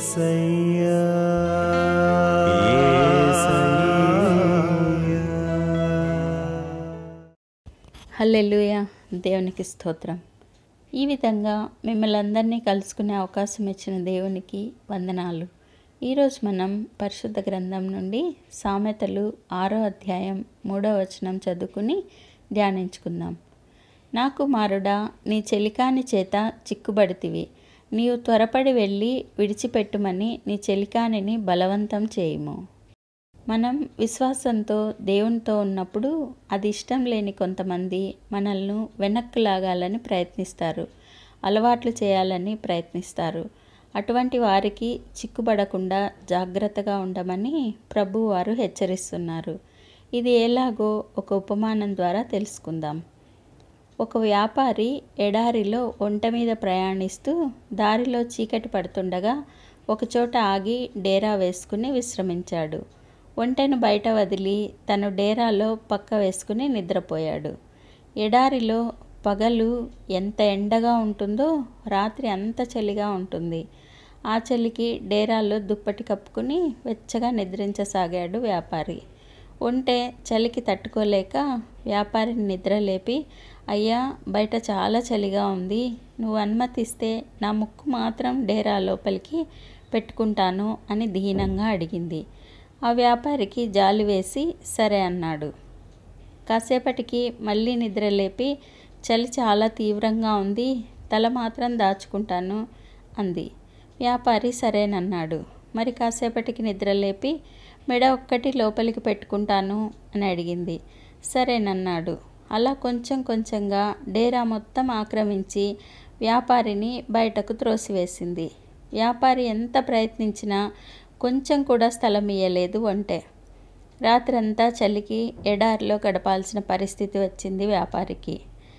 యేసయ్యా హల్లెలూయ దేవునికి స్తోత్రం ఈ విధంగా మిమ్మల్ని అందరినీ కలుసుకునే అవకాశం ఇచ్చిన దేవునికి వందనాలు ఈరోజు మనం పరిశుద్ధ గ్రంథం నుండి సామెతలు ఆరో అధ్యాయం మూడో వచనం చదువుకుని ధ్యానించుకుందాం నా కుమారుడా నీ చెలికాని చేత చిక్కుబడితివి నీవు త్వరపడి వెళ్ళి విడిచిపెట్టుమని నీ చెలికానిని బలవంతం చేయుము మనం విశ్వాసంతో దేవునితో ఉన్నప్పుడు అది ఇష్టం లేని కొంతమంది మనల్ని వెనక్కు లాగాలని ప్రయత్నిస్తారు అలవాట్లు చేయాలని ప్రయత్నిస్తారు అటువంటి వారికి చిక్కుబడకుండా జాగ్రత్తగా ఉండమని ప్రభు వారు హెచ్చరిస్తున్నారు ఇది ఎలాగో ఒక ఉపమానం ద్వారా తెలుసుకుందాం ఒక వ్యాపారి ఎడారిలో ఒంట మీద ప్రయాణిస్తూ దారిలో చీకటి పడుతుండగా ఒకచోట ఆగి డేరా వేసుకుని విశ్రమించాడు ఒంటెను బయట వదిలి తను డేరాలో పక్క వేసుకుని నిద్రపోయాడు ఎడారిలో పగలు ఎంత ఎండగా ఉంటుందో రాత్రి అంత చలిగా ఉంటుంది ఆ చలికి డేరాలో దుప్పటి కప్పుకుని వెచ్చగా నిద్రించసాగాడు వ్యాపారి ఉంటే చలికి తట్టుకోలేక వ్యాపారిని నిద్ర లేపి అయ్యా బయట చాలా చలిగా ఉంది నువ్వు అనుమతిస్తే నా ముక్కు మాత్రం డేరా లోపలికి పెట్టుకుంటాను అని దీనంగా అడిగింది ఆ వ్యాపారికి జాలి వేసి సరే అన్నాడు కాసేపటికి మళ్ళీ నిద్ర లేపి చలి చాలా తీవ్రంగా ఉంది తల మాత్రం దాచుకుంటాను అంది వ్యాపారి సరేనన్నాడు మరి కాసేపటికి నిద్ర లేపి మెడ ఒక్కటి లోపలికి పెట్టుకుంటాను అని అడిగింది సరేనన్నాడు అలా కొంచెం కొంచెంగా డేరా మొత్తం ఆక్రమించి వ్యాపారిని బయటకు త్రోసివేసింది వ్యాపారి ఎంత ప్రయత్నించినా కొంచెం కూడా స్థలం ఇయ్యలేదు అంటే రాత్రంతా చలికి ఎడారిలో గడపాల్సిన పరిస్థితి వచ్చింది వ్యాపారికి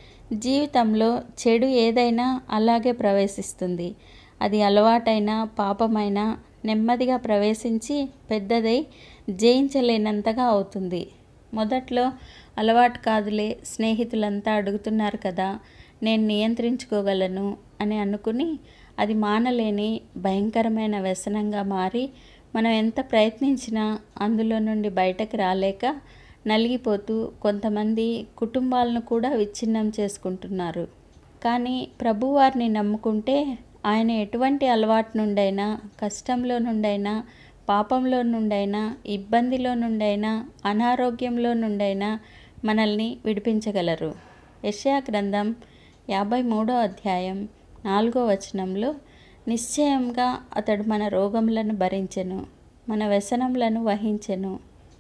జీవితంలో చెడు ఏదైనా అలాగే ప్రవేశిస్తుంది అది అలవాటైన పాపమైన నెమ్మదిగా ప్రవేశించి పెద్దదై జయించలేనంతగా అవుతుంది మొదట్లో అలవాటు కాదులే స్నేహితులంతా అడుగుతున్నారు కదా నేను నియంత్రించుకోగలను అని అనుకుని అది మానలేని భయంకరమైన వ్యసనంగా మారి మనం ఎంత ప్రయత్నించినా అందులో నుండి బయటకు రాలేక నలిగిపోతూ కొంతమంది కుటుంబాలను కూడా విచ్ఛిన్నం చేసుకుంటున్నారు కానీ ప్రభువారిని నమ్ముకుంటే ఆయన ఎటువంటి అలవాటు నుండైనా కష్టంలో నుండైనా పాపంలో నుండైనా ఇబ్బందిలో నుండైనా అనారోగ్యంలో నుండైనా మనల్ని విడిపించగలరు యెషయా గ్రంథం యాభై మూడో అధ్యాయం నాలుగో వచనంలో నిశ్చయంగా అతడు మన రోగములను భరించెను మన వ్యసనములను వహించెను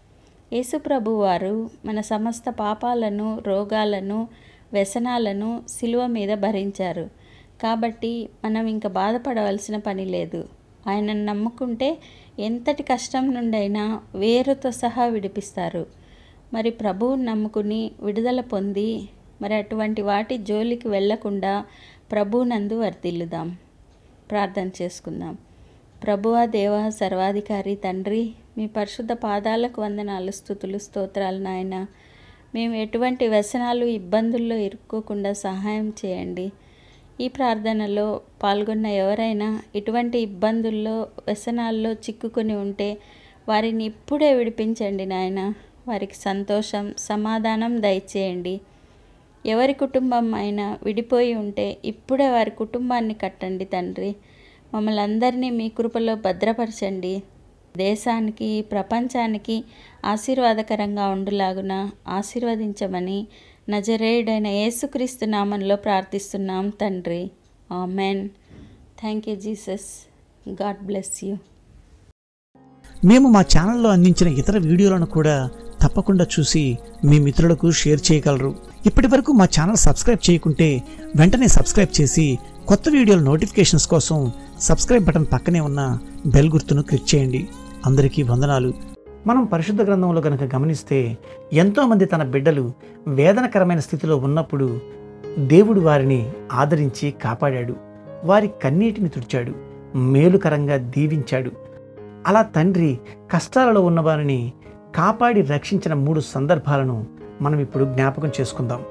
యేసుప్రభు వారు మన సమస్త పాపాలను రోగాలను వ్యసనాలను సిలువ మీద భరించారు కాబట్టి మనం ఇంకా బాధపడవలసిన పని లేదు ఆయనను నమ్ముకుంటే ఎంతటి కష్టం నుండైనా వేరుతో సహా విడిపిస్తారు మరి ప్రభువుని నమ్ముకుని విడుదల పొంది మరి అటువంటి వాటి జోలికి వెళ్లకుండా ప్రభువునందు వర్ధిల్లుదాం ప్రార్థన చేసుకుందాం ప్రభువా దేవ సర్వాధికారి తండ్రి మీ పరిశుద్ధ పాదాలకు వందనాలు స్థుతులు స్తోత్రాలు నాయన మేము ఎటువంటి వ్యసనాలు ఇబ్బందుల్లో ఇరుక్కోకుండా సహాయం చేయండి ఈ ప్రార్థనలో పాల్గొన్న ఎవరైనా ఇటువంటి ఇబ్బందుల్లో వ్యసనాల్లో చిక్కుకొని ఉంటే వారిని ఇప్పుడే విడిపించండి నాయన వారికి సంతోషం సమాధానం దయచేయండి ఎవరి కుటుంబం అయినా విడిపోయి ఉంటే ఇప్పుడే వారి కుటుంబాన్ని కట్టండి తండ్రి మమ్మల్ని అందరినీ మీ కృపలో భద్రపరచండి దేశానికి ప్రపంచానికి ఆశీర్వాదకరంగా ఉండులాగున ఆశీర్వదించమని నజరేయుడైన యేసుక్రీస్తు నామంలో ప్రార్థిస్తున్నాం తండ్రి amen thank you Jesus God bless you మేము మా ఛానల్లో అందించిన ఇతర వీడియోలను కూడా తప్పకుండా చూసి మీ మిత్రులకు షేర్ చేయగలరు ఇప్పటి వరకు మా ఛానల్ సబ్స్క్రైబ్ చేయకుంటే వెంటనే సబ్స్క్రైబ్ చేసి కొత్త వీడియోల నోటిఫికేషన్స్ కోసం సబ్స్క్రైబ్ బటన్ పక్కనే ఉన్న బెల్ గుర్తును క్లిక్ చేయండి అందరికీ వందనాలు మనం పరిశుద్ధ గ్రంథంలో గనక గమనిస్తే ఎంతోమంది తన బిడ్డలు వేదనకరమైన స్థితిలో ఉన్నప్పుడు దేవుడు వారిని ఆదరించి కాపాడాడు వారి కన్నీటిని తుడిచాడు మేలుకరంగా దీవించాడు అలా తండ్రి కష్టాలలో ఉన్నవారిని కాపాడి రక్షించిన మూడు సందర్భాలను మనం ఇప్పుడు జ్ఞాపకం చేసుకుందాం